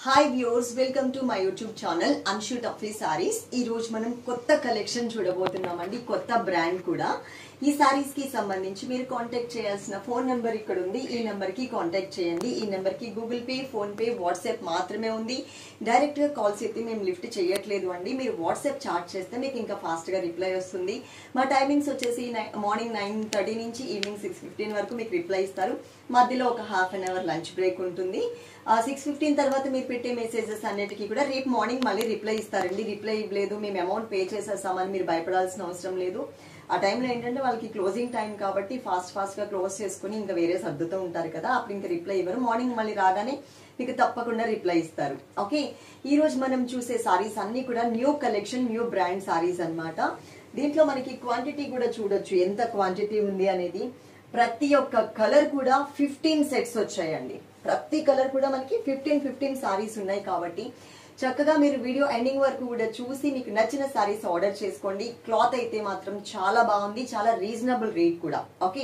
hi viewers welcome to my YouTube channel Anshu టఫీ సారీస్ ఈ రోజు మనం కొత్త కలెక్షన్ చూడబోతున్నామండి కొత్త బ్రాండ్ కూడా ఈ సారీస్ కి సంబంధించి మీరు కాంటాక్ట్ చేయాల్సిన ఫోన్ నెంబర్ ఇక్కడ ఉంది ఈ నెంబర్ కి కాంటాక్ట్ చేయండి ఈ నెంబర్ కి Google Pay PhonePe WhatsApp మాత్రమే ఉంది డైరెక్ట్ గా కాల్స్ అయితే మేము లిఫ్ట్ చేయట్లేదు అండి మీరు వాట్సాప్ చాట్ చేస్తే మీకు ఇంకా ఫాస్ట్ గా రిప్లై వస్తుంది మా టైమింగ్స్ వచ్చేసి మార్నింగ్ నైన్ థర్టీ నుంచి ఈవినింగ్ సిక్స్ ఫిఫ్టీన్ వరకు మీకు రిప్లై ఇస్తారు మధ్యలో ఒక half an hour lunch break ఉంటుంది సిక్స్ ఫిఫ్టీన్ తర్వాత మీరు పెట్టే మెసేజెస్ అన్నిటికీ కూడా రేపు మార్నింగ్ మళ్ళీ రిప్లై ఇస్తారండి రిప్లై ఇవ్వలేదు మేము అమౌంట్ పే చేసేసామని మీరు భయపడాల్సిన అవసరం లేదు ఆ టైంలో ఏంటంటే వాళ్ళకి క్లోజింగ్ టైం కాబట్టి ఫాస్ట్ ఫాస్ట్ గా క్లోజ్ చేసుకుని ఇంకా వేరే సర్దుతూ ఉంటారు కదా అప్పుడు ఇంకా రిప్లై ఇవ్వరు మార్నింగ్ మళ్ళీ రాగానే మీకు తప్పకుండా రిప్లై ఇస్తారు ఓకే ఈ రోజు మనం చూసే సారీస్ అన్ని కూడా new collection new brand saris అన్నమాట దీంట్లో మనకి క్వాంటిటీ కూడా చూడొచ్చు ఎంత క్వాంటిటీ ఉంది అనేది ప్రతి ఒక్క కలర్ కూడా ఫిఫ్టీన్ సెట్స్ వచ్చాయండి ప్రతి కలర్ కూడా మనకి ఫిఫ్టీన్ ఫిఫ్టీన్ సారీస్ ఉన్నాయి కాబట్టి చక్కగా మీరు వీడియో ఎండింగ్ వరకు కూడా చూసి మీకు నచ్చిన సారీస్ ఆర్డర్ చేసుకోండి క్లాత్ అయితే మాత్రం చాలా బాగుంది చాలా రీజనబుల్ రేట్ కూడా ఓకే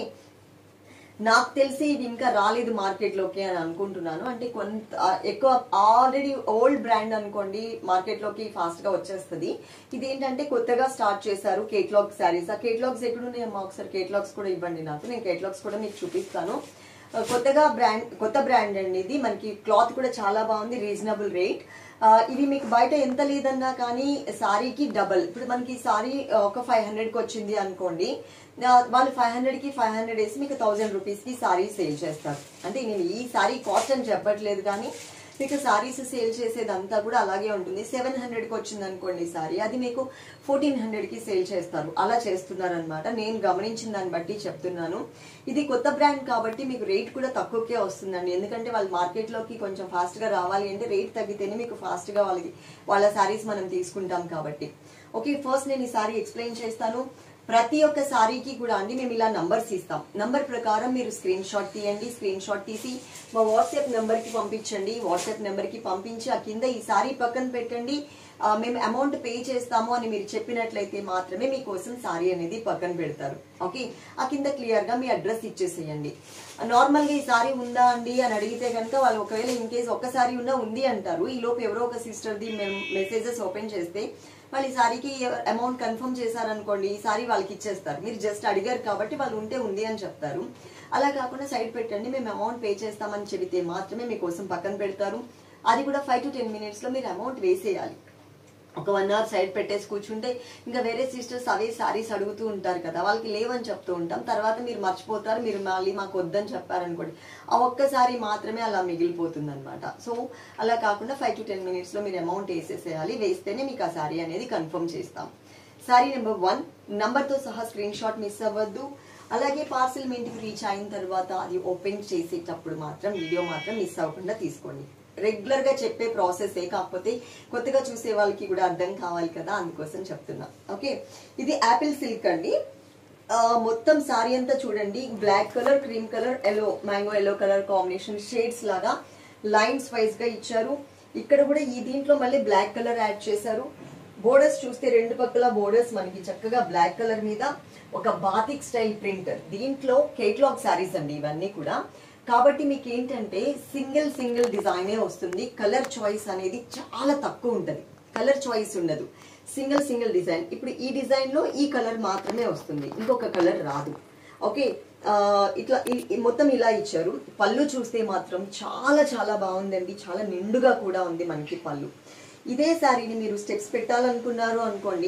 నాకు తెలిసి ఇది ఇంకా రాలేదు మార్కెట్ లోకి అని అనుకుంటున్నాను అంటే కొంత ఆ, ఎక్కువ ఆల్రెడీ ఓల్డ్ బ్రాండ్ అనుకోండి మార్కెట్ లోకి ఫాస్ట్ గా వచ్చేస్తుంది ఇది ఏంటంటే కొత్తగా స్టార్ట్ చేశారు కేట్లాగ్ శారీస్ ఆ కేట్లాగ్స్ ఎక్కడున్నాయమ్మా ఒకసారి కేట్లాగ్స్ కూడా ఇవ్వండి నాకు నేను కేట్లాగ్స్ కూడా మీకు చూపిస్తాను ఆ, కొత్తగా బ్రాండ్ కొత్త బ్రాండ్ అండి ఇది మనకి క్లాత్ కూడా చాలా బాగుంది రీజనబుల్ రేట్ ఇది మీకు బయట ఎంత లేదన్నా కానీ సారీకి డబల్ ఇప్పుడు మనకి సారీ ఒక ఫైవ్ హండ్రెడ్ కి వచ్చింది అనుకోండి ఆ, వాళ్ళు ఫైవ్ హండ్రెడ్ కి ఫైవ్ హండ్రెడ్ వేసి మీకు థౌజండ్ రూపీస్ కి సారీ సేల్ చేస్తారు అంటే నేను ఈ సారీ కాస్ట్ అని చెప్పట్లేదు కానీ మీకు సారీస్ సేల్ చేసేదంతా కూడా అలాగే ఉంటుంది సెవెన్ హండ్రెడ్ కి వచ్చింది అనుకోండి సారీ అది మీకు ఫోర్టీన్ హండ్రెడ్ కి సేల్ చేస్తారు అలా చేస్తున్నారు అనమాట నేను గమనించిన దాన్ని బట్టి చెప్తున్నాను ఇది కొత్త బ్రాండ్ కాబట్టి మీకు రేట్ కూడా తక్కువకే వస్తుందండి ఎందుకంటే వాళ్ళు మార్కెట్ లోకి కొంచెం ఫాస్ట్ గా రావాలి అంటే రేట్ తగ్గితేనే మీకు ఫాస్ట్ గా వాళ్ళకి వాళ్ళ సారీస్ మనం తీసుకుంటాం కాబట్టి ఓకే ఫస్ట్ నేను ఈ సారీ ఎక్స్ప్లెయిన్ చేస్తాను ప్రతి ఒక్క సారీకి కూడా అండి మేము ఇలా నంబర్స్ ఇస్తాం నంబర్ ప్రకారం మీరు స్క్రీన్ షాట్ తీయండి స్క్రీన్ షాట్ తీసి మా వాట్సాప్ నెంబర్ కి పంపించండి వాట్సాప్ నెంబర్ కి పంపించి ఆ కింద ఈ సారీ పక్కన పెట్టండి ఆ, మేము అమౌంట్ పే చేస్తాము అని మీరు చెప్పినట్లయితే మాత్రమే మీకోసం సారీ అనేది పక్కన పెడతారు ఓకే ఆ కింద క్లియర్ గా మీ అడ్రస్ ఇచ్చేసేయండి నార్మల్ గా ఈ సారీ ఉందా అండి అని అడిగితే కనుక వాళ్ళు ఒకవేళ ఇన్ కేస్ ఒక్క సారీ ఉన్నా ఉంది అంటారు ఈ లోపు ఎవరో ఒక సిస్టర్ ది మేము మెసేజెస్ ఓపెన్ చేస్తే వాళ్ళు ఈ సారీకి అమౌంట్ కన్ఫర్మ్ చేశారనుకోండి ఈ సారీ వాళ్ళకి ఇచ్చేస్తారు మీరు జస్ట్ అడిగారు కాబట్టి వాళ్ళు ఉంటే ఉంది అని చెప్తారు అలా కాకుండా సైడ్ పెట్టండి మేము అమౌంట్ పే చేస్తామని చెబితే మాత్రమే మీకోసం పక్కన పెడతారు అది కూడా ఫైవ్ టు టెన్ మినిట్స్ లో మీరు అమౌంట్ వేసేయాలి ఒక వన్ అవర్ సైడ్ పెట్టేసి కూర్చుంటే ఇంకా వేరే సిస్టర్స్ అవే సారీస్ అడుగుతూ ఉంటారు కదా వాళ్ళకి లేవని చెప్తూ ఉంటాం తర్వాత మీరు మర్చిపోతారు మీరు మళ్ళీ మాకు వద్దని చెప్పారనుకోండి ఆ ఒక్కసారి మాత్రమే అలా మిగిలిపోతుంది అనమాట సో అలా కాకుండా ఫైవ్ టు టెన్ మినిట్స్ లో మీరు అమౌంట్ వేసేసేయాలి వేస్తేనే మీకు ఆ సారీ అనేది కన్ఫర్మ్ చేస్తాం సారీ నెంబర్ వన్ నంబర్ తో సహా స్క్రీన్ షాట్ మిస్ అవ్వద్దు అలాగే పార్సిల్ మీ ఇంటికి రీచ్ అయిన తర్వాత అది ఓపెన్ చేసేటప్పుడు మాత్రం వీడియో మాత్రం మిస్ అవ్వకుండా తీసుకోండి రెగ్యులర్ గా చెప్పే ప్రాసెస్ ఏ కాకపోతే కొత్తగా చూసే వాళ్ళకి కూడా అర్థం కావాలి కదా అందుకోసం చెప్తున్నా ఓకే ఇది యాపిల్ సిల్క్ అండి ఆ, మొత్తం సారీ అంతా చూడండి black colour cream colour yellow mango yellow colour combination shades లాగా లైన్స్ వైజ్ గా ఇచ్చారు ఇక్కడ కూడా ఈ దీంట్లో మళ్ళీ బ్లాక్ కలర్ యాడ్ చేశారు బోర్డర్స్ చూస్తే రెండు పక్కల బోర్డర్స్ మనకి చక్కగా బ్లాక్ కలర్ మీద ఒక బాతిక్ స్టైల్ ప్రింట్ దీంట్లో కేట్లాగ్ శారీస్ అండి ఇవన్నీ కూడా కాబట్టి మీకు ఏంటంటే సింగిల్ సింగిల్ డిజైనే వస్తుంది కలర్ చాయిస్ అనేది చాలా తక్కువ ఉంటది కలర్ చాయిస్ ఉండదు సింగిల్ సింగిల్ డిజైన్ ఇప్పుడు ఈ డిజైన్ లో ఈ కలర్ మాత్రమే వస్తుంది ఇంకొక కలర్ రాదు ఓకే ఆ, ఇట్లా ఈ- ఈ మొత్తం ఇలా ఇచ్చారు పళ్ళు చూస్తే మాత్రం చాలా చాలా బాగుందండి చాలా నిండుగా కూడా ఉంది మనకి పళ్ళు ఇదే శారీని మీరు స్టెప్స్ పెట్టాలనుకున్నారు అనుకోండి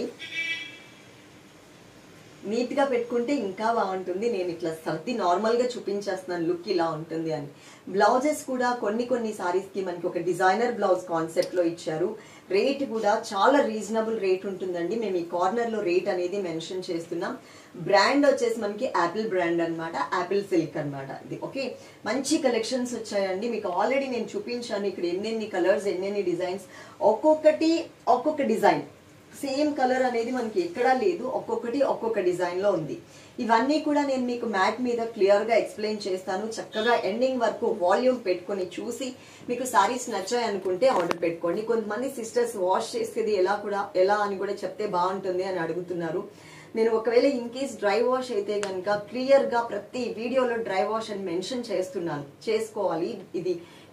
నీట్ గా పెట్టుకుంటే ఇంకా బాగుంటుంది నేను ఇట్లా సర్ది నార్మల్ గా చూపించేస్తున్నాను లుక్ ఇలా ఉంటుంది అని బ్లౌజెస్ కూడా కొన్ని కొన్ని సారీస్ కి మనకి ఒక డిజైనర్ బ్లౌజ్ కాన్సెప్ట్ లో ఇచ్చారు రేట్ కూడా చాలా రీజనబుల్ రేట్ ఉంటుందండి మేము ఈ కార్నర్ లో రేట్ అనేది మెన్షన్ చేస్తున్నాం బ్రాండ్ వచ్చేసి మనకి యాపిల్ బ్రాండ్ అన్నమాట యాపిల్ సిల్క్ అన్నమాట ఇది ఓకే మంచి కలెక్షన్స్ వచ్చాయండి మీకు ఆల్రెడీ నేను చూపించాను ఇక్కడ ఎన్నెన్ని కలర్స్ ఎన్నెన్ని డిజైన్స్ ఒక్కొక్కటి ఒక్కొక్క డిజైన్ సేమ్ కలర్ అనేది మనకి ఎక్కడా లేదు ఒక్కొక్కటి ఒక్కొక్క డిజైన్ లో ఉంది ఇవన్నీ కూడా నేను మీకు మ్యాట్ మీద క్లియర్ గా ఎక్స్ప్లెయిన్ చేస్తాను చక్కగా ఎండింగ్ వరకు వాల్యూమ్ పెట్టుకొని చూసి మీకు సారీస్ నచ్చాయి అనుకుంటే ఆర్డర్ పెట్టుకోండి కొంతమంది సిస్టర్స్ వాష్ చేసేది ఎలా కూడా ఎలా అని కూడా చెప్తే బాగుంటుంది అని అడుగుతున్నారు నేను ఒకవేళ ఇన్ కేస్ డ్రై వాష్ అయితే కనుక క్లియర్ గా ప్రతి వీడియోలో డ్రై వాష్ అని మెన్షన్ చేస్తున్నాను చేసుకోవాలి ఇది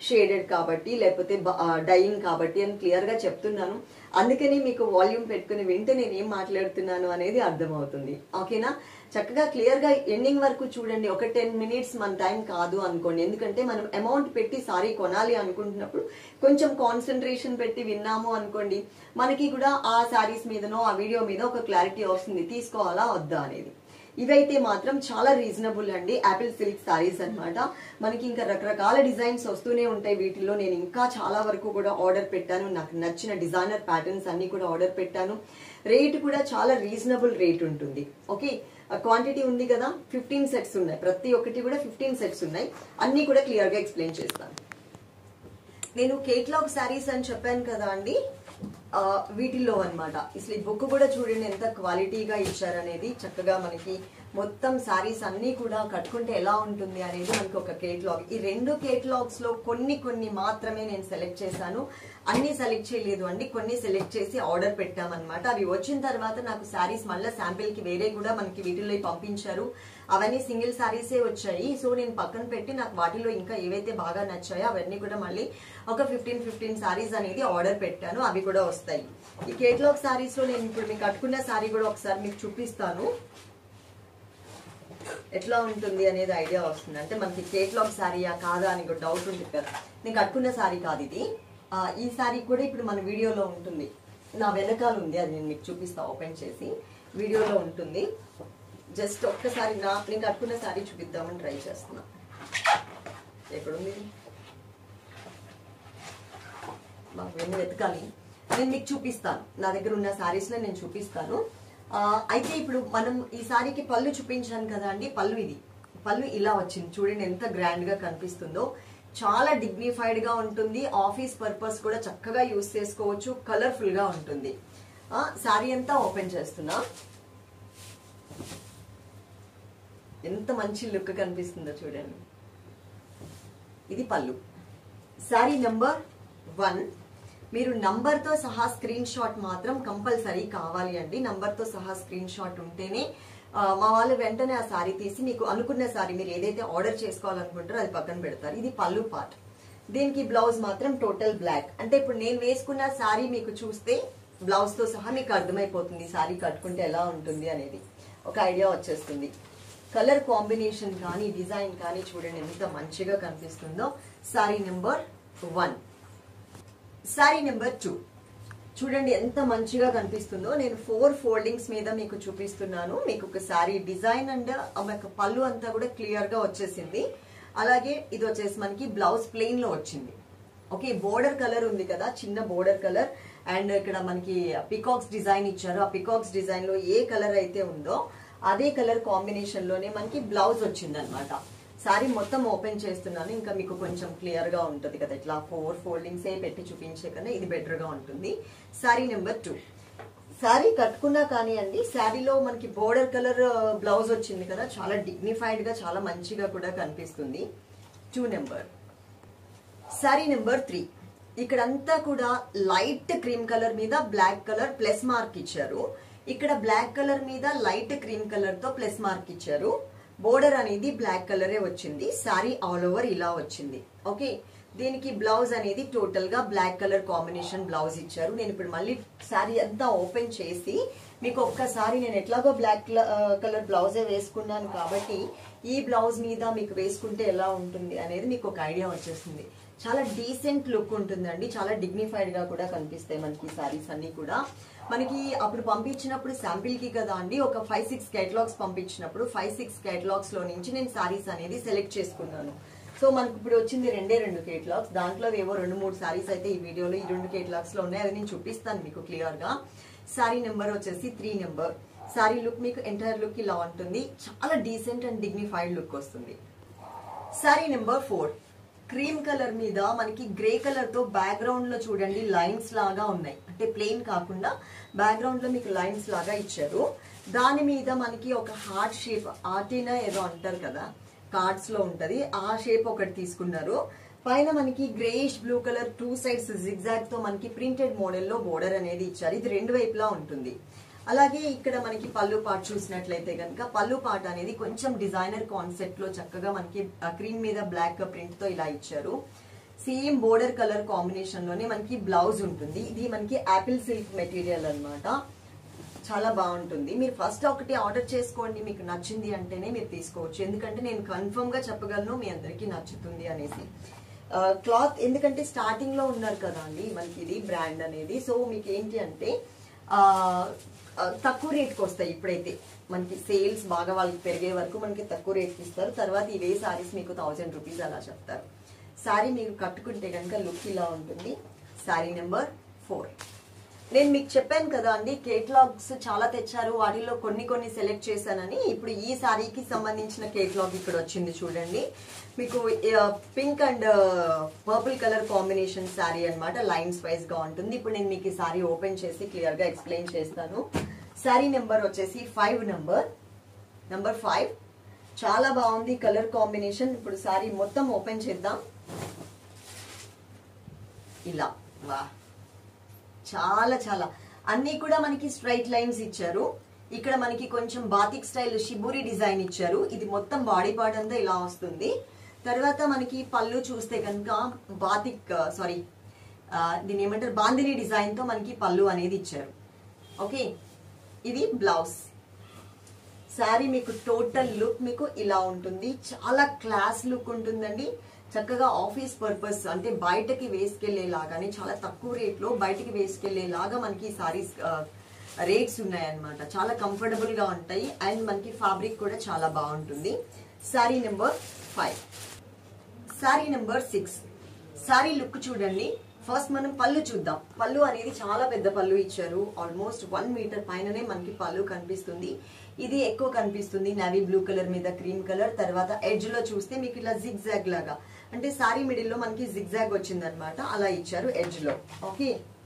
షేడెడ్ కాబట్టి లేకపోతే డైయింగ్ కాబట్టి అని క్లియర్ గా చెప్తున్నాను అందుకని మీకు వాల్యూమ్ పెట్టుకుని వింటే నేను ఏం మాట్లాడుతున్నాను అనేది అర్థమవుతుంది ఓకేనా చక్కగా క్లియర్ గా ఎండింగ్ వరకు చూడండి ఒక టెన్ మినిట్స్ మన టైం కాదు అనుకోండి ఎందుకంటే మనం అమౌంట్ పెట్టి సారీ కొనాలి అనుకుంటున్నప్పుడు కొంచెం కాన్సన్ట్రేషన్ పెట్టి విన్నాము అనుకోండి మనకి కూడా ఆ సారీస్ మీదనో ఆ వీడియో మీద ఒక క్లారిటీ వస్తుంది తీసుకోవాలా వద్దా అనేది ఇవైతే మాత్రం చాలా రీజనబుల్ అండి యాపిల్ సిల్క్ సారీస్ అన్నమాట మనకి ఇంకా రకరకాల డిజైన్స్ వస్తూనే ఉంటాయి వీటిల్లో నేను ఇంకా చాలా వరకు కూడా ఆర్డర్ పెట్టాను నాకు నచ్చిన డిజైనర్ ప్యాటర్న్స్ అన్ని కూడా ఆర్డర్ పెట్టాను రేట్ కూడా చాలా రీజనబుల్ రేట్ ఉంటుంది ఓకే క్వాంటిటీ ఉంది కదా ఫిఫ్టీన్ సెట్స్ ఉన్నాయి ప్రతి ఒక్కటి కూడా ఫిఫ్టీన్ సెట్స్ ఉన్నాయి అన్ని కూడా క్లియర్ గా ఎక్స్ప్లెయిన్ చేస్తాను నేను కేట్లాగ్ శారీస్ అని చెప్పాను కదా అండి ఆ, వీటిల్లో అన్నమాట అసలు ఈ బుక్ కూడా చూడండి ఎంత క్వాలిటీగా ఇచ్చారనేది చక్కగా మనకి మొత్తం శారీస్ అన్ని కూడా కట్టుకుంటే ఎలా ఉంటుంది అనేది మనకి ఒక కేటలాగ్ ఈ రెండు కేటలాగ్స్ లో కొన్ని కొన్ని మాత్రమే నేను సెలెక్ట్ చేశాను అన్ని సెలెక్ట్ చేయలేదు అండి కొన్ని సెలెక్ట్ చేసి ఆర్డర్ పెట్టామన్నమాట అవి వచ్చిన తర్వాత నాకు శారీస్ మళ్ళీ శాంపిల్ కి వేరే కూడా మనకి వీటిల్లో పంపించారు అవన్నీ సింగిల్ శారీసే వచ్చాయి సో నేను పక్కన పెట్టి నాకు వాటిలో ఇంకా ఏవైతే బాగా నచ్చాయో అవన్నీ కూడా మళ్ళీ ఒక ఫిఫ్టీన్ ఫిఫ్టీన్ శారీస్ అనేది ఆర్డర్ పెట్టాను అవి కూడా వస్తాయి ఈ కేటలాగ్ శారీస్ లో నేను ఇప్పుడు మీకు కట్టుకున్న శారీ కూడా ఒకసారి మీకు చూపిస్తాను ఎట్లా ఉంటుంది అనేది ఐడియా వస్తుంది అంటే మనకి కేటలాగ్ శారీయా కాదా అని కూడా డౌట్ ఉంటుంది కదా నేను కట్టుకున్న శారీ కాదు ఇది ఆ, ఈ శారీ కూడా ఇప్పుడు మన వీడియోలో ఉంటుంది నా వెనకాల ఉంది అది నేను మీకు చూపిస్తా ఓపెన్ చేసి వీడియోలో ఉంటుంది జస్ట్ ఒక్కసారి నా నేను కట్టుకున్న శారీ చూపిద్దామని ట్రై చేస్తున్నా ఎక్కడుంది మాకు వెళ్ళి వెతకాలి నేను మీకు చూపిస్తాను నా దగ్గర ఉన్న శారీస్ నేను చూపిస్తాను ఆ, అయితే ఇప్పుడు మనం ఈ సారీకి పళ్ళు చూపించాను కదా అండి పళ్ళు ఇది పళ్ళు ఇలా వచ్చింది చూడండి ఎంత గ్రాండ్ గా కనిపిస్తుందో చాలా డిగ్నిఫైడ్ గా ఉంటుంది ఆఫీస్ పర్పస్ కూడా చక్కగా యూస్ చేసుకోవచ్చు కలర్ఫుల్ గా ఉంటుంది శారీ అంతా ఓపెన్ చేస్తున్నా ఎంత మంచి లుక్ కనిపిస్తుందో చూడండి ఇది పళ్ళు శారీ నంబర్ వన్ మీరు నంబర్ తో సహా స్క్రీన్ షాట్ మాత్రం కంపల్సరీ కావాలి అండి నంబర్ తో సహా స్క్రీన్ షాట్ ఉంటేనే ఆ, మా వాళ్ళు వెంటనే ఆ సారీ తీసి మీకు అనుకున్న సారీ మీరు ఏదైతే ఆర్డర్ చేసుకోవాలనుకుంటారో అది పక్కన పెడతారు ఇది పళ్ళు పార్ట్ దీనికి బ్లౌజ్ మాత్రం టోటల్ బ్లాక్ అంటే ఇప్పుడు నేను వేసుకున్న సారీ మీకు చూస్తే బ్లౌజ్ తో సహా మీకు అర్థమైపోతుంది సారీ కట్టుకుంటే ఎలా ఉంటుంది అనేది ఒక ఐడియా వచ్చేస్తుంది కలర్ కాంబినేషన్ కానీ డిజైన్ కానీ చూడండి ఎంత మంచిగా కనిపిస్తుందో sari number one sari number two చూడండి ఎంత మంచిగా కనిపిస్తుందో నేను ఫోర్ ఫోల్డింగ్స్ మీద మీకు చూపిస్తున్నాను మీకు ఒక శారీ డిజైన్ అండ్ మనకు పళ్ళు అంతా కూడా క్లియర్ గా వచ్చేసింది అలాగే ఇది వచ్చేసి మనకి బ్లౌజ్ ప్లెయిన్ లో వచ్చింది ఓకే బోర్డర్ కలర్ ఉంది కదా చిన్న బోర్డర్ కలర్ అండ్ ఇక్కడ మనకి పికాక్స్ డిజైన్ ఇచ్చారు ఆ పికాక్స్ డిజైన్ లో ఏ కలర్ అయితే ఉందో అదే కలర్ కాంబినేషన్ లోనే మనకి బ్లౌజ్ వచ్చింది అనమాట సారీ మొత్తం ఓపెన్ చేస్తున్నాను ఇంకా మీకు కొంచెం క్లియర్ గా ఉంటుంది కదా ఇట్లా ఫోర్ ఫోల్డింగ్స్ ఏ పెట్టి చూపించే కన్నా ఇది బెటర్ గా ఉంటుంది సారీ నెంబర్ టూ శారీ కట్టుకున్నా కానీ అండి శారీలో మనకి బోర్డర్ కలర్ బ్లౌజ్ వచ్చింది కదా చాలా డిగ్నిఫైడ్ గా చాలా మంచిగా కూడా కనిపిస్తుంది two number sari number three ఇక్కడంతా కూడా లైట్ క్రీమ్ కలర్ మీద బ్లాక్ కలర్ ప్లస్ మార్క్ ఇచ్చారు ఇక్కడ బ్లాక్ కలర్ మీద లైట్ క్రీమ్ కలర్ తో ప్లస్ మార్క్ ఇచ్చారు బోర్డర్ అనేది బ్లాక్ కలరే వచ్చింది శారీ ఆల్ ఓవర్ ఇలా వచ్చింది ఓకే దీనికి బ్లౌజ్ అనేది టోటల్ గా బ్లాక్ కలర్ కాంబినేషన్ బ్లౌజ్ ఇచ్చారు నేను ఇప్పుడు మళ్ళీ శారీ అంతా ఓపెన్ చేసి మీకు ఒక్కసారి నేను ఎట్లాగో బ్లాక్ కలర్ బ్లౌజే వేసుకున్నాను కాబట్టి ఈ బ్లౌజ్ మీద మీకు వేసుకుంటే ఎలా ఉంటుంది అనేది మీకు ఒక ఐడియా వచ్చేస్తుంది చాలా డీసెంట్ లుక్ ఉంటుందండి చాలా డిగ్నిఫైడ్ గా కూడా కనిపిస్తాయి మనకి సారీస్ అన్ని కూడా మనకి అప్పుడు పంపించినప్పుడు శాంపిల్ కి కదా అండి ఒక ఫైవ్ సిక్స్ కేటలాగ్స్ పంపించినప్పుడు ఫైవ్ సిక్స్ కేటలాగ్స్ లో నుంచి నేను సారీస్ అనేది సెలెక్ట్ చేసుకున్నాను సో మనకి ఇప్పుడు వచ్చింది రెండే రెండు కేటలాగ్స్ దాంట్లో ఏవో రెండు మూడు సారీస్ అయితే ఈ వీడియోలో ఈ రెండు కేటలాగ్స్ లో ఉన్నాయి అది నేను చూపిస్తాను మీకు క్లియర్ గా సారీ నెంబర్ వచ్చేసి త్రీ నెంబర్ సారీ లుక్ మీకు ఎంటైర్ లుక్ ఇలా ఉంటుంది చాలా డీసెంట్ అండ్ డిగ్నిఫైడ్ లుక్ వస్తుంది sari number four cream colour మీద మనకి గ్రే కలర్ తో బ్యాక్గ్రౌండ్ లో చూడండి లైన్స్ లాగా ఉన్నాయి అంటే ప్లెయిన్ కాకుండా బ్యాక్గ్రౌండ్ లో మీకు లైన్స్ లాగా ఇచ్చారు దాని మీద మనకి ఒక హార్ట్ షేప్ ఆర్టినా ఏదో అంటారు కదా కార్డ్స్ లో ఉంటది ఆ షేప్ ఒకటి తీసుకున్నారు పైన మనకి greyish blue colour two sides zigzag తో మనకి ప్రింటెడ్ మోడల్ లో బోర్డర్ అనేది ఇచ్చారు ఇది రెండు వైపులా ఉంటుంది అలాగే ఇక్కడ మనకి పళ్ళు పాట చూసినట్లయితే కనుక పళ్ళు పాట అనేది కొంచెం డిజైనర్ కాన్సెప్ట్ లో చక్కగా మనకి క్రీమ్ మీద బ్లాక్ ప్రింట్ తో ఇలా ఇచ్చారు సేమ్ బోర్డర్ కలర్ కాంబినేషన్ లోనే మనకి బ్లౌజ్ ఉంటుంది ఇది మనకి యాపిల్ సిల్క్ మెటీరియల్ అన్నమాట చాలా బాగుంటుంది మీరు ఫస్ట్ ఒకటి ఆర్డర్ చేసుకోండి మీకు నచ్చింది అంటేనే మీరు తీసుకోవచ్చు ఎందుకంటే నేను కన్ఫర్మ్ గా చెప్పగలను మీ అందరికీ నచ్చుతుంది అనేసి క్లాత్ ఎందుకంటే స్టార్టింగ్ లో ఉన్నారు కదా అండి మనకి ఇది బ్రాండ్ అనేది సో మీకు ఏంటి అంటే ఆ, ఆ, తక్కువ రేట్కి వస్తాయి ఇప్పుడైతే మనకి సేల్స్ బాగా వాళ్ళకి పెరిగే వరకు మనకి తక్కువ రేట్కి ఇస్తారు తర్వాత ఇవే సారీస్ మీకు థౌజండ్ రూపీస్ అలా చెప్తారు సారీ మీరు కట్టుకుంటే కనుక లుక్ ఇలా ఉంటుంది సారీ నెంబర్ ఫోర్ నేను మీకు చెప్పాను కదా అండి కేటలాగ్స్ చాలా తెచ్చారు వాటిలో కొన్ని కొన్ని సెలెక్ట్ చేశానని ఇప్పుడు ఈ సారీకి సంబంధించిన కేటలాగ్ ఇక్కడ వచ్చింది చూడండి మీకు pink and purple colour combination sari అన్నమాట లైన్స్ వైజ్ గా ఉంటుంది ఇప్పుడు నేను మీకు ఈ సారీ ఓపెన్ చేసి క్లియర్ గా ఎక్స్ప్లెయిన్ చేస్తాను శారీ నెంబర్ వచ్చేసి ఫైవ్ నెంబర్ నెంబర్ ఫైవ్ చాలా బాగుంది కలర్ కాంబినేషన్ ఇప్పుడు సారీ మొత్తం ఓపెన్ చేద్దాం ఇలా వా చాలా చాలా అన్ని కూడా మనకి స్ట్రైట్ లైన్స్ ఇచ్చారు ఇక్కడ మనకి కొంచెం బాతిక్ స్టైల్ షిబూరి డిజైన్ ఇచ్చారు ఇది మొత్తం బాడీ పార్ట్ అంతా ఇలా వస్తుంది తర్వాత మనకి పళ్ళు చూస్తే కనుక బాతిక్ సారీ దీని ఏమంటారు బాందిని డిజైన్ తో మనకి పళ్ళు అనేది ఇచ్చారు ఓకే ఇది బ్లౌజ్ శారీ మీకు టోటల్ లుక్ మీకు ఇలా ఉంటుంది చాలా క్లాస్ లుక్ ఉంటుందండి చక్కగా ఆఫీస్ పర్పస్ అంటే బయటకి వేసుకెళ్లేలాగానే చాలా తక్కువ రేట్లో బయటకి వేసుకెళ్లేలాగా మనకి సారీస్ రేట్స్ ఉన్నాయన్నమాట చాలా కంఫర్టబుల్ గా ఉంటాయి అండ్ మనకి ఫ్యాబ్రిక్ కూడా చాలా బాగుంటుంది sari number five sari number six sari look చూడండి ఫస్ట్ మనం పళ్ళు చూద్దాం పళ్ళు అనేది చాలా పెద్ద పళ్ళు ఇచ్చారు ఆల్మోస్ట్ వన్ మీటర్ పైననే మనకి పళ్ళు కనిపిస్తుంది ఇది ఎక్కువ కనిపిస్తుంది నవీ బ్లూ కలర్ మీద క్రీమ్ కలర్ తర్వాత ఎడ్జ్ లో చూస్తే మీకు ఇలా జిగ్ జాగ్ లాగా అంటే సారీ మిడిల్ లో మనకి జిగ్ జాగ్ వచ్చింది అనమాట అలా ఇచ్చారు ఎడ్జ్ లో ఓకే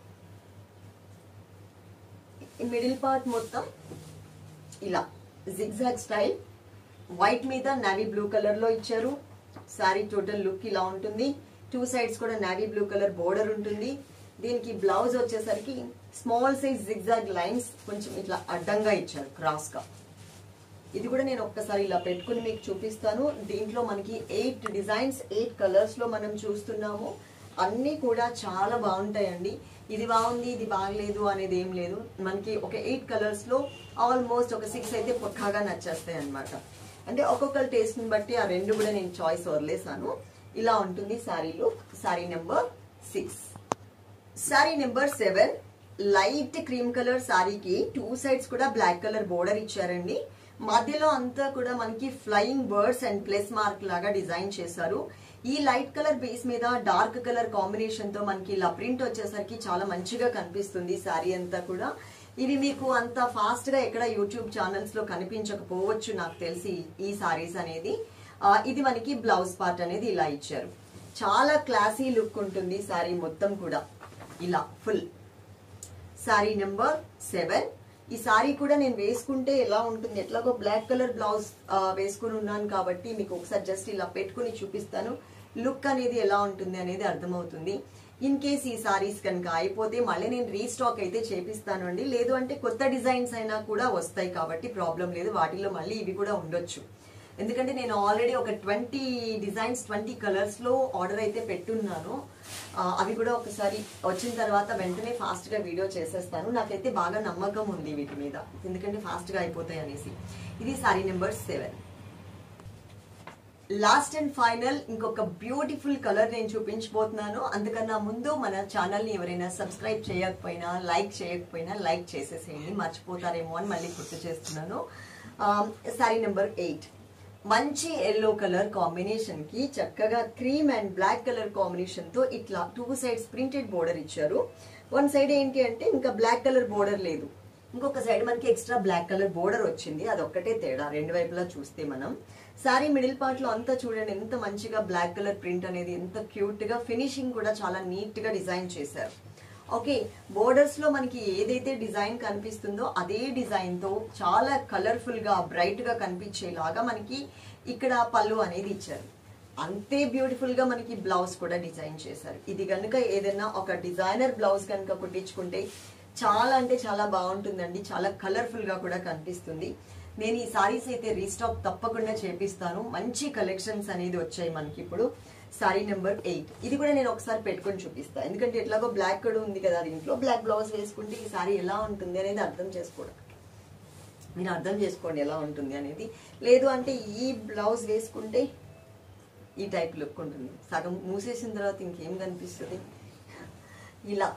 ఈ మిడిల్ పార్ట్ మొత్తం ఇలా జిగ్జాగ్ స్టైల్ వైట్ మీద నావీ బ్లూ కలర్ లో ఇచ్చారు సారీ టోటల్ లుక్ ఇలా ఉంటుంది టూ సైడ్స్ కూడా నావీ బ్లూ కలర్ బోర్డర్ ఉంటుంది దీనికి బ్లౌజ్ వచ్చేసరికి స్మాల్ సైజ్ జిగ్జాగ్ లైన్స్ కొంచెం ఇట్లా అడ్డంగా ఇచ్చారు క్రాస్ గా ఇది కూడా నేను ఒక్కసారి ఇలా పెట్టుకుని మీకు చూపిస్తాను దీంట్లో మనకి ఎయిట్ డిజైన్స్ ఎయిట్ కలర్స్ లో మనం చూస్తున్నాము అన్నీ కూడా చాలా బాగుంటాయండి ఇది బాగుంది ఇది బాగలేదు అనేది ఏం లేదు మనకి ఒక ఎయిట్ కలర్స్ లో ఆల్మోస్ట్ ఒక సిక్స్ అయితే పక్కాగా నచ్చేస్తాయి అన్నమాట అంటే ఒక్కొక్కరి టేస్ట్ ని బట్టి ఆ రెండు కూడా నేను చాయిస్ వదిలేసాను ఇలా ఉంటుంది శారీలో sari number six sari number seven light cream colour సారీకి టూ సైడ్స్ కూడా బ్లాక్ కలర్ బోర్డర్ ఇచ్చారండి మధ్యలో అంతా కూడా మనకి flying birds and plus mark లాగా డిజైన్ చేశారు ఈ లైట్ కలర్ బేస్ మీద డార్క్ కలర్ కాంబినేషన్ తో మనకి ఇలా ప్రింట్ వచ్చేసరికి చాలా మంచిగా కనిపిస్తుంది సారీ అంతా కూడా ఇవి మీకు అంత ఫాస్ట్ గా ఎక్కడ యూట్యూబ్ ఛానల్స్ లో కనిపించకపోవచ్చు నాకు తెలిసి ఈ సారీస్ అనేది ఆ, ఇది మనకి బ్లౌజ్ పార్ట్ అనేది ఇలా ఇచ్చారు చాలా క్లాసీ లుక్ ఉంటుంది సారీ మొత్తం కూడా ఇలా ఫుల్ సారీ నెంబర్ సెవెన్ ఈ సారీ కూడా నేను వేసుకుంటే ఎలా ఉంటుంది ఎట్లాగో బ్లాక్ కలర్ బ్లౌజ్ వేసుకుని ఉన్నాను కాబట్టి మీకు ఒకసారి జస్ట్ ఇలా పెట్టుకుని చూపిస్తాను లుక్ అనేది ఎలా ఉంటుంది అనేది అర్థమవుతుంది ఇన్ కేస్ ఈ సారీస్ కనుక అయిపోతే మళ్ళీ నేను రీస్టాక్ అయితే చేపిస్తాను అండి లేదు అంటే కొత్త డిజైన్స్ అయినా కూడా వస్తాయి కాబట్టి ప్రాబ్లం లేదు వాటిలో మళ్ళీ ఇవి కూడా ఉండొచ్చు ఎందుకంటే నేను ఆల్రెడీ ఒక ట్వంటీ డిజైన్స్ ట్వంటీ కలర్స్ లో ఆర్డర్ అయితే పెట్టున్నాను ఆ, అవి కూడా ఒకసారి వచ్చిన తర్వాత వెంటనే ఫాస్ట్ గా వీడియో చేసేస్తాను నాకైతే బాగా నమ్మకం ఉంది వీటి మీద ఎందుకంటే ఫాస్ట్ గా అయిపోతాయి అనేసి ఇది sari number seven last and final ఇంకొక బ్యూటిఫుల్ కలర్ నేను చూపించబోతున్నాను అందుకన్నా ముందు మన ఛానల్ ని ఎవరైనా సబ్స్క్రైబ్ చేయకపోయినా లైక్ చేయకపోయినా లైక్ చేసేసేయండి మర్చిపోతారేమో అని మళ్ళీ గుర్తు చేస్తున్నాను సారీ నెంబర్ ఎయిట్ మంచి ఎల్లో కలర్ కాంబినేషన్ కి చక్కగా cream and black colour combination తో ఇట్లా టూ సైడ్స్ ప్రింటెడ్ బోర్డర్ ఇచ్చారు వన్ సైడ్ ఏంటి అంటే ఇంకా బ్లాక్ కలర్ బోర్డర్ లేదు ఇంకొక సైడ్ మనకి ఎక్స్ట్రా బ్లాక్ కలర్ బోర్డర్ వచ్చింది అదొక్కటే తేడా రెండు వైపులా చూస్తే మనం సారీ మిడిల్ పార్ట్ లో అంతా చూడండి ఎంత మంచిగా బ్లాక్ కలర్ ప్రింట్ అనేది ఎంత క్యూట్ గా ఫినిషింగ్ కూడా చాలా నీట్ గా డిజైన్ చేశారు ఓకే బోర్డర్స్ లో మనకి ఏదైతే డిజైన్ కనిపిస్తుందో అదే డిజైన్ తో చాలా కలర్ఫుల్ గా బ్రైట్ గా కనిపించేలాగా మనకి ఇక్కడ పళ్ళు అనేది ఇచ్చారు అంతే బ్యూటిఫుల్ గా మనకి బ్లౌజ్ కూడా డిజైన్ చేశారు ఇది కనుక ఏదైనా ఒక డిజైనర్ బ్లౌజ్ కనుక కుట్టించుకుంటే చాలా అంటే చాలా బాగుంటుందండి చాలా కలర్ఫుల్ గా కూడా కనిపిస్తుంది నేను ఈ సారీస్ అయితే రీస్టాక్ తప్పకుండా చేపిస్తాను మంచి కలెక్షన్స్ అనేది వచ్చాయి మనకి ఇప్పుడు సారీ నెంబర్ ఎయిట్ ఇది కూడా నేను ఒకసారి పెట్టుకొని చూపిస్తాను ఎందుకంటే ఎట్లాగో బ్లాక్ కూడా ఉంది కదా దీంట్లో బ్లాక్ బ్లౌజ్ వేసుకుంటే ఈ సారీ ఎలా ఉంటుంది అనేది అర్థం చేసుకోవడం మీరు అర్థం చేసుకోండి ఎలా ఉంటుంది అనేది లేదు అంటే ఈ బ్లౌజ్ వేసుకుంటే ఈ టైప్ లుక్ ఉంటుంది సగం మూసేసిన తర్వాత ఇంకేం కనిపిస్తుంది ఇలా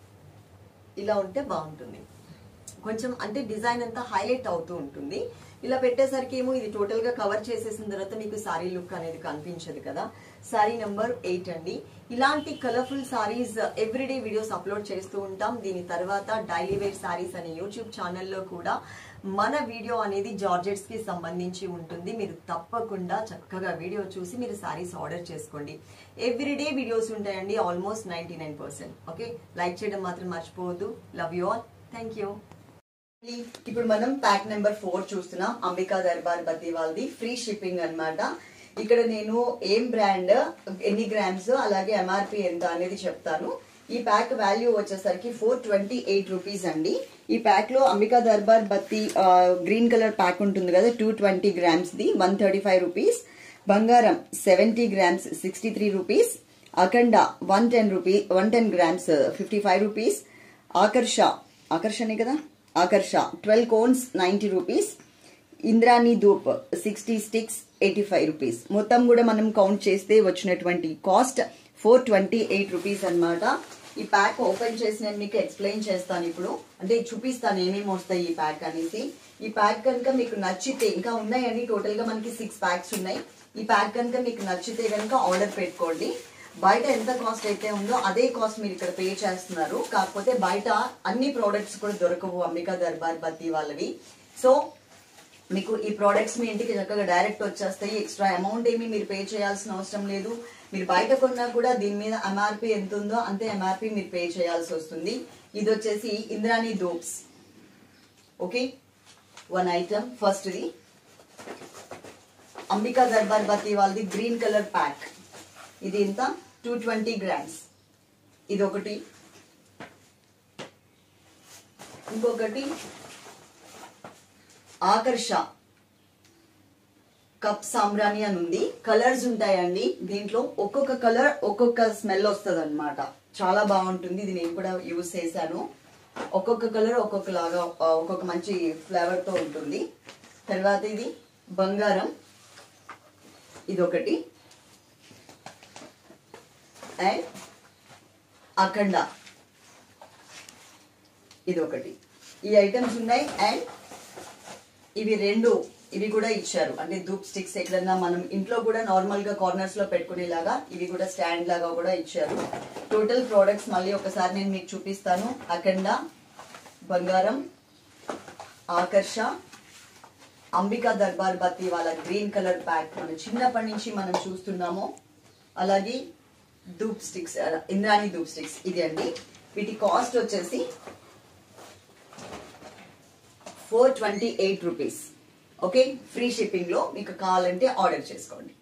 ఇలా ఉంటే బాగుంటుంది కొంచెం అంటే డిజైన్ అంతా హైలైట్ అవుతూ ఉంటుంది ఇలా పెట్టేసరికి ఏమో ఇది టోటల్ గా కవర్ చేసేసిన తర్వాత మీకు సారీ లుక్ అనేది కనిపించదు కదా సారీ నెంబర్ ఎయిట్ అండి ఇలాంటి colourful saris everyday videos upload చేస్తూ ఉంటాం దీని తర్వాత డైలీ వేర్ సారీస్ అనే యూట్యూబ్ ఛానల్లో కూడా మన వీడియో అనేది జార్జెట్స్ కి సంబంధించి ఉంటుంది మీరు తప్పకుండా చక్కగా వీడియో చూసి మీరు సారీస్ ఆర్డర్ చేసుకోండి ఎవ్రీడే వీడియోస్ ఉంటాయండి almost ninety nine percent okay like చేయడం మాత్రం మర్చిపోవద్దు love you all thank you ఇప్పుడు మనం ప్యాక్ నెంబర్ ఫోర్ చూస్తున్నాం అంబికా దర్బార్ బతి వాళ్ళది ఫ్రీ షిప్పింగ్ అన్నమాట ఇక్కడ నేను ఏం బ్రాండ్ ఎన్ని గ్రామ్స్ అలాగే ఎంఆర్పి ఎంత అనేది చెప్తాను ఈ ప్యాక్ వాల్యూ వచ్చేసరికి ఫోర్ ట్వంటీ ఎయిట్ రూపీస్ అండి ఈ ప్యాక్ లో Ambika Darbar Batti green colour pack ఉంటుంది కదా టూ ట్వంటీ గ్రామ్స్ ది one thirty five rupees Bangaram seventy grams sixty three rupees Akhanda one ten rupee one ten grams fifty five rupees Akarsha ఆకర్షనే కదా Akarsha twelve cones ninety rupees Indrani dhoop sixty sticks eighty five rupees మొత్తం కూడా మనం count చేస్తే వచ్చినటువంటి cost four twenty eight rupees అనమాట ఈ pack open చేసి నేను మీకు ఎక్స్ప్లెయిన్ చేస్తాను ఇప్పుడు అంటే చూపిస్తాను ఏమేమి వస్తాయి ఈ ప్యాక్ అనేసి ఈ ప్యాక్ కనుక మీకు నచ్చితే ఇంకా ఉన్నాయండి టోటల్ గా మనకి సిక్స్ ప్యాక్స్ ఉన్నాయి ఈ ప్యాక్ కనుక మీకు నచ్చితే కనుక ఆర్డర్ పెట్టుకోండి బయట ఎంత కాస్ట్ అయితే ఉందో అదే కాస్ట్ మీరు ఇక్కడ పే చేస్తున్నారు కాకపోతే బయట అన్ని ప్రోడక్ట్స్ కూడా దొరకవు అంబికా దర్బార్ బత్తి వాళ్ళవి సో మీకు ఈ ప్రోడక్ట్స్ మీ ఇంటికి చక్కగా డైరెక్ట్ వచ్చేస్తాయి ఎక్స్ట్రా అమౌంట్ ఏమి మీరు పే చేయాల్సిన అవసరం లేదు మీరు బయట కొన్నా కూడా దీని మీద ఎంఆర్పి ఎంత ఉందో అంతే ఎంఆర్పి మీరు పే చేయాల్సి వస్తుంది ఇది వచ్చేసి Indrani dhoops okay one item ఫస్ట్ది అంబికా దర్బార్ బతి వాళ్ళది గ్రీన్ కలర్ ప్యాక్ ఇది ఇంత టూ ట్వంటీ గ్రామ్స్ ఇది ఒకటి ఇంకొకటి ఆకర్ష కప్ సాంబ్రాణి అని ఉంది కలర్స్ ఉంటాయండి దీంట్లో ఒక్కొక్క కలర్ ఒక్కొక్క స్మెల్ వస్తుంది అనమాట చాలా బాగుంటుంది ఇది నేను కూడా యూజ్ చేశాను ఒక్కొక్క కలర్ ఒక్కొక్క లాగా ఆ, ఒక్కొక్క మంచి ఫ్లేవర్ తో ఉంటుంది తర్వాత ఇది బంగారం ఇది ఒకటి అండ్ అఖండ ఇది ఒకటి ఈ ఐటమ్స్ ఉన్నాయి అండ్ ఇవి రెండు ఇవి కూడా ఇచ్చారు అంటే ధూప్ స్టిక్స్ ఎక్కడన్నా మనం ఇంట్లో కూడా నార్మల్ గా కార్నర్స్ లో పెట్టుకునేలాగా ఇవి కూడా స్టాండ్ లాగా కూడా ఇచ్చారు టోటల్ ప్రోడక్ట్స్ మళ్ళీ ఒకసారి నేను మీకు చూపిస్తాను అఖండ బంగారం ఆకర్ష అంబికా దర్బార్ బత్తి వాళ్ళ గ్రీన్ కలర్ ప్యాక్ మనం చిన్నప్పటి నుంచి మనం చూస్తున్నాము అలాగే ధూప్ స్టిక్స్ ఇంద్రాణి ధూప్ స్టిక్స్ ఇది అండి వీటి కాస్ట్ వచ్చేసి four twenty eight rupees okay free shipping లో మీకు కావాలంటే ఆర్డర్ చేసుకోండి